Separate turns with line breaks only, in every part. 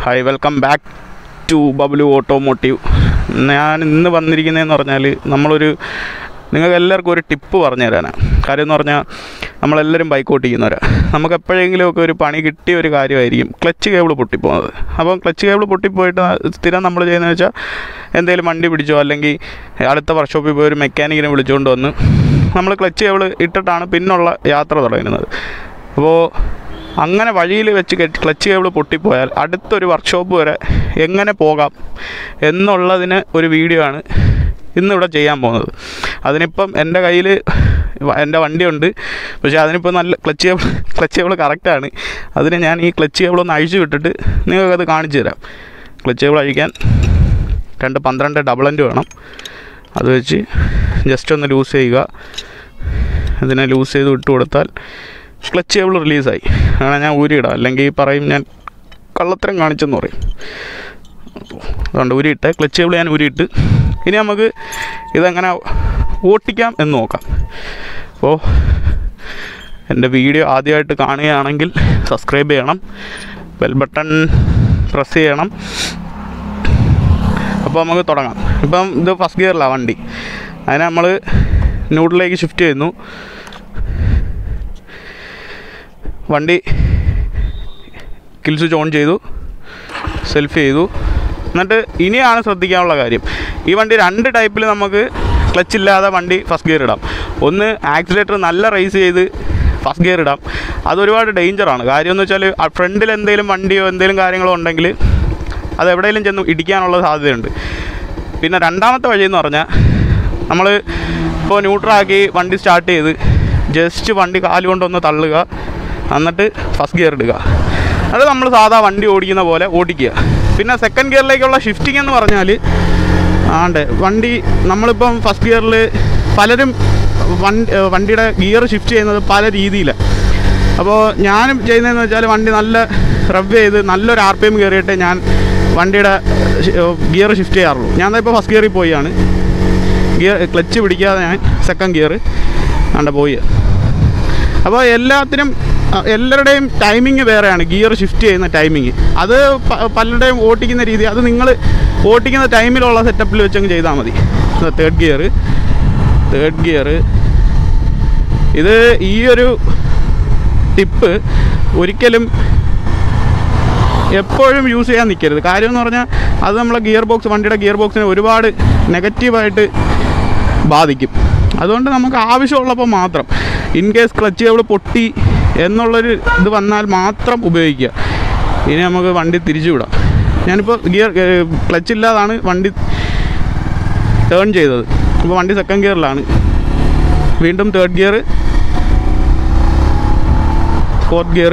hi welcome back to Bablu automotive ഞാൻ ഇന്ന് വന്നിരിക്കുന്നതെന്ന് പറഞ്ഞാൽ നമ്മളൊരു നിങ്ങൾക്ക് എല്ലാവർക്കും ഒരു ടിപ്പ് പറഞ്ഞു തരാനാണ് കാര്യം എന്ന് പറഞ്ഞാൽ നമ്മളെല്ലാവരും ബൈക്ക് ഓട്ടിക്കുന്നവരാണ് നമുക്ക് എപ്പോഴെങ്കിലുമൊക്കെ ഒരു പണി കിട്ടിയ ഒരു കാര്യമായിരിക്കും ക്ലച്ച് കേബിൾ പൊട്ടിപ്പോകുന്നത് അപ്പം ക്ലച്ച് കേബിൾ പൊട്ടിപ്പോയിട്ട് സ്ഥിരം നമ്മൾ ചെയ്യുന്നത് വെച്ചാൽ എന്തെങ്കിലും വണ്ടി പിടിച്ചോ അല്ലെങ്കിൽ അടുത്ത വർക്ക്ഷോപ്പിൽ പോയി ഒരു മെക്കാനിക്കിനെ വിളിച്ചുകൊണ്ട് വന്ന് നമ്മൾ ക്ലച്ച് കേബിൾ ഇട്ടിട്ടാണ് പിന്നുള്ള യാത്ര തുടങ്ങുന്നത് അപ്പോൾ അങ്ങനെ വഴിയിൽ വെച്ച് കെട്ടി ക്ലച്ച് കേബിൾ പൊട്ടിപ്പോയാൽ അടുത്തൊരു വർക്ക്ഷോപ്പ് വരെ എങ്ങനെ പോകാം എന്നുള്ളതിന് ഒരു വീഡിയോ ആണ് ഇന്നിവിടെ ചെയ്യാൻ പോകുന്നത് അതിനിപ്പം എൻ്റെ കയ്യിൽ എൻ്റെ വണ്ടിയുണ്ട് പക്ഷേ അതിനിപ്പോൾ നല്ല ക്ലച്ച് കേബിൾ ക്ലച്ച് കേബിൾ കറക്റ്റാണ് അതിന് ഞാൻ ഈ ക്ലച്ച് കേബിൾ ഒന്ന് അഴിച്ചു വിട്ടിട്ട് നിങ്ങൾക്കത് കാണിച്ചു തരാം ക്ലച്ച് കേബിൾ അഴിക്കാൻ രണ്ട് പന്ത്രണ്ട് ഡബിൾ എൻഡ് വേണം അത് വെച്ച് ജസ്റ്റ് ഒന്ന് ലൂസ് ചെയ്യുക ഇതിനെ ലൂസ് ചെയ്ത് വിട്ട് കൊടുത്താൽ ക്ലച്ച് കേബിൾ റിലീസായി അങ്ങനെ ഞാൻ ഊരിയിടാം അല്ലെങ്കിൽ പറയും ഞാൻ കള്ളത്തരം കാണിച്ചെന്ന് പറയും അതുകൊണ്ട് ഊരിയിട്ട് ക്ലച്ച് കേബിൾ ഞാൻ ഊരിയിട്ട് ഇനി നമുക്ക് ഇതെങ്ങനെ ഓട്ടിക്കാം എന്ന് നോക്കാം അപ്പോൾ എൻ്റെ വീഡിയോ ആദ്യമായിട്ട് കാണുകയാണെങ്കിൽ സബ്സ്ക്രൈബ് ചെയ്യണം ബെൽ ബട്ടൺ പ്രസ് ചെയ്യണം അപ്പോൾ നമുക്ക് തുടങ്ങാം ഇപ്പം ഇത് ഫസ്റ്റ് ഗിയറിലാണ് വണ്ടി അതിനെ നമ്മൾ ന്യൂട്രലിലേക്ക് ഷിഫ്റ്റ് ചെയ്യുന്നു വണ്ടി കിൽ സ്വിച്ച് ഓൺ ചെയ്തു സെൽഫ് ചെയ്തു എന്നിട്ട് ഇനിയാണ് ശ്രദ്ധിക്കാനുള്ള കാര്യം ഈ വണ്ടി രണ്ട് ടൈപ്പിൽ നമുക്ക് ക്ലച്ച് ഇല്ലാതെ വണ്ടി ഫസ്റ്റ് ഗിയർ ഇടാം ഒന്ന് ആക്സിലേറ്റർ നല്ല റേസ് ചെയ്ത് ഫസ്റ്റ് ഗിയർ ഇടാം അതൊരുപാട് ഡേഞ്ചറാണ് കാര്യം എന്ന് വെച്ചാൽ ഫ്രണ്ടിൽ എന്തെങ്കിലും വണ്ടിയോ എന്തെങ്കിലും കാര്യങ്ങളോ ഉണ്ടെങ്കിൽ അത് എവിടെയെങ്കിലും ചെന്ന് ഇടിക്കാനുള്ള സാധ്യതയുണ്ട് പിന്നെ രണ്ടാമത്തെ വഴി എന്ന് പറഞ്ഞാൽ നമ്മൾ ഇപ്പോൾ ന്യൂട്രാക്കി വണ്ടി സ്റ്റാർട്ട് ചെയ്ത് ജസ്റ്റ് വണ്ടി കാലുകൊണ്ടൊന്ന് തള്ളുക എന്നിട്ട് ഫസ്റ്റ് ഗിയർ ഇടുക അത് നമ്മൾ സാധാ വണ്ടി ഓടിക്കുന്ന പോലെ ഓടിക്കുക പിന്നെ സെക്കൻഡ് ഗിയറിലേക്കുള്ള ഷിഫ്റ്റിംഗ് എന്ന് പറഞ്ഞാൽ ആണ്ട് വണ്ടി നമ്മളിപ്പം ഫസ്റ്റ് ഗിയറിൽ പലരും വണ്ടി വണ്ടിയുടെ ഗിയർ ഷിഫ്റ്റ് ചെയ്യുന്നത് പല രീതിയിലാണ് അപ്പോൾ ഞാനും ചെയ്യുന്നതെന്ന് വെച്ചാൽ വണ്ടി നല്ല റബ് ചെയ്ത് നല്ലൊരു ആർ പി എം കയറിയിട്ട് ഞാൻ വണ്ടിയുടെ ഗിയർ ഷിഫ്റ്റ് ചെയ്യാറുള്ളൂ ഞാൻ ഇപ്പോൾ ഫസ്റ്റ് ഗിയറിൽ പോയാണ് ഗിയർ ക്ലച്ച് പിടിക്കാതെ ഞാൻ സെക്കൻഡ് ഗിയർ ആണ്ട് പോയി അപ്പോൾ എല്ലാത്തിനും അഹ് എല്ലാവരുടെയും ടൈമിങ് വേറെയാണ് ഗിയർ ഷിഫ്റ്റ് ചെയ്യുന്ന ടൈമിങ് അത് പ- പലരുടെയും ഓട്ടിക്കുന്ന രീതി അത് നിങ്ങൾ ഓട്ടിക്കുന്ന ടൈമിലുള്ള സെറ്റപ്പിൽ വെച്ചങ്ങ് ചെയ്താൽ മതി തേർഡ് ഗിയർ തേർഡ് ഗിയർ ഇത് ഈ ഒരു ടിപ്പ് ഒരിക്കലും എപ്പോഴും യൂസ് ചെയ്യാൻ നിൽക്കരുത് കാര്യം എന്ന് പറഞ്ഞാൽ അത് നമ്മളെ ഗിയർ ബോക്സ് വണ്ടിയുടെ ഗിയർ ബോക്സിനെ ഒരുപാട് നെഗറ്റീവായിട്ട് ബാധിക്കും അതുകൊണ്ട് നമുക്ക് ആവശ്യമുള്ളപ്പോൾ മാത്രം ഇൻ കേസ് ക്ലച്ച് കേബിൾ പൊട്ടി എന്നുള്ളൊരു ഇത് വന്നാൽ മാത്രം ഉപയോഗിക്കുക ഇനി നമുക്ക് വണ്ടി തിരിച്ചു വിടാം ഞാനിപ്പോൾ ഗിയർ ക്ലച്ച് ഇല്ലാതാണ് വണ്ടി ടേൺ ചെയ്തത് അപ്പോൾ വണ്ടി സെക്കൻഡ് ഗിയറിലാണ് വീണ്ടും third gear fourth gear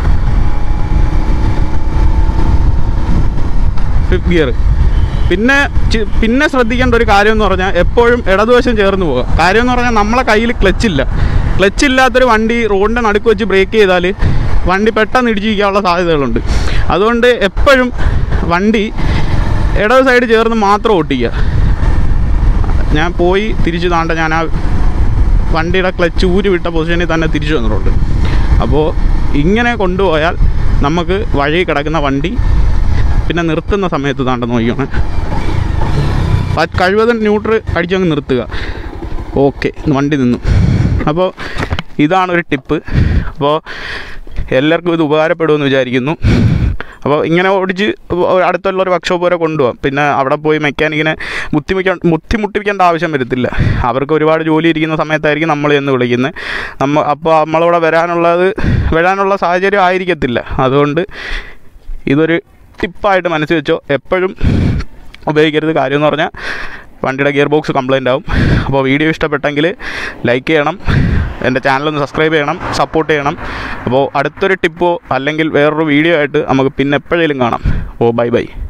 fifth gear പിന്നെ ചി- പിന്നെ ശ്രദ്ധിക്കേണ്ട ഒരു കാര്യം എന്ന് പറഞ്ഞാൽ എപ്പോഴും ഇടതുവശം ചേർന്ന് പോകുക കാര്യം എന്ന് പറഞ്ഞാൽ നമ്മളെ കയ്യിൽ ക്ലച്ചില്ല ക്ലച്ച് ഇല്ലാത്തൊരു വണ്ടി റോഡിൻ്റെ നടുക്ക് വെച്ച് ബ്രേക്ക് ചെയ്താൽ വണ്ടി പെട്ടെന്ന് ഇടിച്ചിരിക്കാനുള്ള സാധ്യതകളുണ്ട് അതുകൊണ്ട് എപ്പോഴും വണ്ടി ഇടത് സൈഡ് ചേർന്ന് മാത്രം ഓട്ടിക്കുക ഞാൻ പോയി തിരിച്ചു താണ്ട ഞാൻ ആ വണ്ടിയുടെ ക്ലച്ച് ഊരി വിട്ട പൊസിഷനിൽ തന്നെ തിരിച്ചു വന്നിട്ടുണ്ട് അപ്പോൾ ഇങ്ങനെ കൊണ്ടുപോയാൽ നമുക്ക് വഴി കിടക്കുന്ന വണ്ടി പിന്നെ നിർത്തുന്ന സമയത്ത് താണ്ട നോക്കിയാണ് കഴിവതും ന്യൂട്രൽ അടിച്ചങ്ങ് നിർത്തുക ഓക്കെ വണ്ടി നിന്നു അപ്പോൾ ഇതാണ് ഒരു ടിപ്പ് അപ്പോൾ എല്ലാവർക്കും ഇത് ഉപകാരപ്പെടുമെന്ന് വിചാരിക്കുന്നു അപ്പോൾ ഇങ്ങനെ ഓടിച്ച് അടുത്തുള്ള ഒരു വർക്ക്ഷോപ്പ് വരെ കൊണ്ടുപോകാം പിന്നെ അവിടെ പോയി മെക്കാനിക്കിനെ ബുദ്ധിമുട്ടിക്കാൻ ബുദ്ധിമുട്ടിപ്പിക്കേണ്ട ആവശ്യം വരത്തില്ല അവർക്ക് ഒരുപാട് ജോലി ഇരിക്കുന്ന സമയത്തായിരിക്കും നമ്മൾ എന്ന് വിളിക്കുന്നത് നമ്മ അപ്പോൾ നമ്മളിവിടെ വരാനുള്ളത് വരാനുള്ള സാഹചര്യം ആയിരിക്കത്തില്ല അതുകൊണ്ട് ഇതൊരു ടിപ്പായിട്ട് മനസ്സിൽ വെച്ചോ എപ്പോഴും ഉപയോഗിക്കരുത് കാര്യം എന്ന് പറഞ്ഞാൽ വണ്ടിയുടെ ഗിയർ ബോക്സ് കംപ്ലൈൻ്റ് ആവും അപ്പോൾ വീഡിയോ ഇഷ്ടപ്പെട്ടെങ്കിൽ ലൈക്ക് ചെയ്യണം എൻ്റെ ചാനലൊന്ന് സബ്സ്ക്രൈബ് ചെയ്യണം സപ്പോർട്ട് ചെയ്യണം അപ്പോൾ അടുത്തൊരു ടിപ്പോ അല്ലെങ്കിൽ വേറൊരു വീഡിയോ ആയിട്ട് നമുക്ക് പിന്നെ എപ്പോഴേലും കാണാം ഓ ബൈ ബൈ